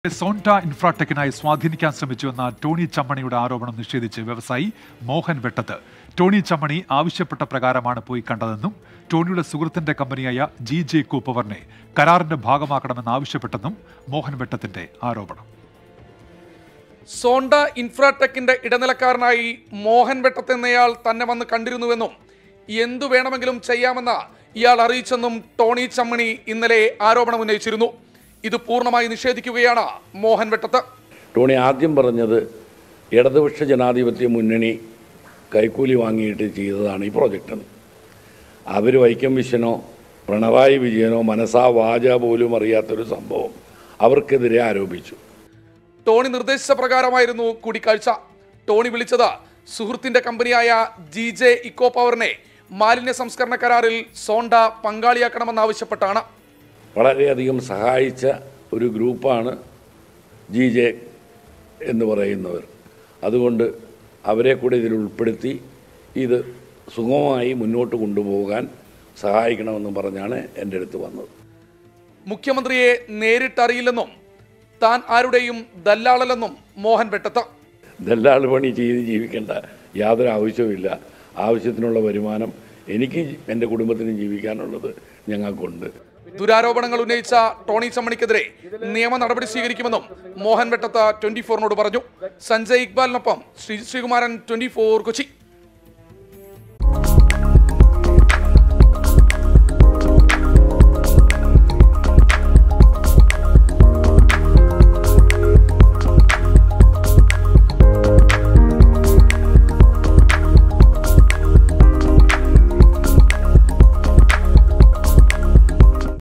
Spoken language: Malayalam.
സോൺട ഇൻഫ്രാടെക്കിനായി സ്വാധീനിക്കാൻ ശ്രമിച്ചുവെന്ന ടോണി ചമ്മണിയുടെ ആരോപണം നിഷേധിച്ച് വ്യവസായി മോഹൻ വെട്ടത്ത് ടോണി ചമ്മണി ആവശ്യപ്പെട്ട പ്രകാരമാണ് പോയി കണ്ടതെന്നും ടോണിയുടെ സുഹൃത്തിന്റെ കമ്പനിയായ ജി ജെ കൂപ്പവറിനെ കരാറിന്റെ ഭാഗമാക്കണമെന്ന് ആവശ്യപ്പെട്ടെന്നും മോഹൻ വെട്ടത്തിന്റെ ആരോപണം സോണ്ട ഇൻഫ്രാടെക്കിന്റെ ഇടനിലക്കാരനായി മോഹൻ വെട്ടത്ത് എന്നയാൾ തന്നെ വന്ന് കണ്ടിരുന്നുവെന്നും എന്തു വേണമെങ്കിലും ചെയ്യാമെന്ന് ഇയാൾ അറിയിച്ചെന്നും ടോണി ചമ്മണി ഇന്നലെ ആരോപണം ഉന്നയിച്ചിരുന്നു ഇത് പൂർണ്ണമായി നിഷേധിക്കുകയാണ് മോഹൻ വെട്ടത്ത് ടോണി ആദ്യം പറഞ്ഞത് ഇടതുപക്ഷ ജനാധിപത്യ മുന്നണി കൈക്കൂലി വാങ്ങിയിട്ട് ചെയ്തതാണ് ഈ പ്രോജക്റ്റ് എന്ന് അവർ വൈക്കം വിശ്വനോ പിണറായി വിജയനോ മനസാ വാച പോലും അറിയാത്തൊരു സംഭവം അവർക്കെതിരെ ആരോപിച്ചു ടോണി നിർദ്ദേശിച്ച പ്രകാരമായിരുന്നു കൂടിക്കാഴ്ച ടോണി വിളിച്ചത് സുഹൃത്തിന്റെ കമ്പനിയായ ജി ജെ ഇക്കോ പവറിനെ മാലിന്യ സംസ്കരണ കരാറിൽ സോണ്ട പങ്കാളിയാക്കണമെന്നാവശ്യപ്പെട്ടാണ് വളരെയധികം സഹായിച്ച ഒരു ഗ്രൂപ്പാണ് ജി ജെ എന്ന് പറയുന്നവർ അതുകൊണ്ട് അവരെ കൂടെ ഇതിൽ ഉൾപ്പെടുത്തി ഇത് സുഗമമായി മുന്നോട്ട് കൊണ്ടുപോകാൻ സഹായിക്കണമെന്ന് പറഞ്ഞാണ് എൻ്റെ അടുത്ത് വന്നത് മുഖ്യമന്ത്രിയെ നേരിട്ടറിയില്ലെന്നും താൻ ആരുടെയും ദല്ലാളല്ലെന്നും മോഹൻ വെട്ടത്ത് ദല്ലാൾ പണി ചെയ്ത് ജീവിക്കേണ്ട യാതൊരു ആവശ്യവുമില്ല ആവശ്യത്തിനുള്ള വരുമാനം എനിക്ക് എൻ്റെ കുടുംബത്തിനും ജീവിക്കാനുള്ളത് ഞങ്ങൾക്കുണ്ട് ദുരാരോപണങ്ങൾ ഉന്നയിച്ച ടോണി ചമ്മണിക്കെതിരെ നിയമ നടപടി സ്വീകരിക്കുമെന്നും മോഹൻ വെട്ടത്ത് ട്വന്റി ഫോറിനോട് പറഞ്ഞു സഞ്ജയ് ഇക്ബാലിനൊപ്പം ശ്രീ ശ്രീകുമാരൻ ട്വന്റി ഫോർ കൊച്ചി